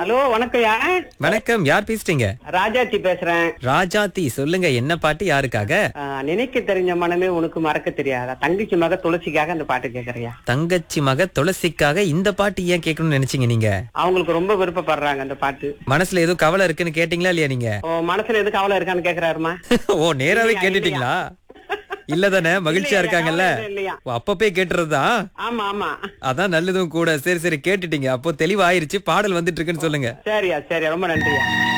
Hello வணக்கம் யார் வணக்கம் யார் பேசுறீங்க ராஜாச்சி பேசுறேன் ராஜாத்தி சொல்லுங்க என்ன பாட்டு யாருக்காக ஆ, நினைக்க தெரிஞ்ச மனமே உனக்கு மறக்க தெரியாதா தங்கச்சி மக துளசிக்காக அந்த பாட்டு கேக்குறியா தங்கச்சி மக துளசிக்காக இந்த பாட்டு ஏன் கேட்கணும்னு நினைச்சீங்க நீங்க அவங்களுக்கு ரொம்ப விருப்பப்படுறாங்க அந்த பாட்டு மனசுல ஏதோ கவலை இருக்குன்னு கேட்டீங்களா இல்லையா நீங்க ஓ மனசுல எது கவலை இருக்கான்னு கேக்குறாருமா ஓ நேராவே இல்லையா, கேட்டுட்டீங்களா இல்லதானே மகிழ்ச்சியா இல்லையா, இருக்காங்கல்ல கவலை இல்லையா? ஓ, அப்பப்பே கேட்டுறதுதான் ஆமா ஆமா அதான் நல்லதும் கூட சரி சரி கேட்டுட்டீங்க அப்போ தெளிவாயிருச்சு பாடல் வந்துட்டு இருக்குன்னு சொல்லுங்க சரியா சரியா ரொம்ப நன்றியா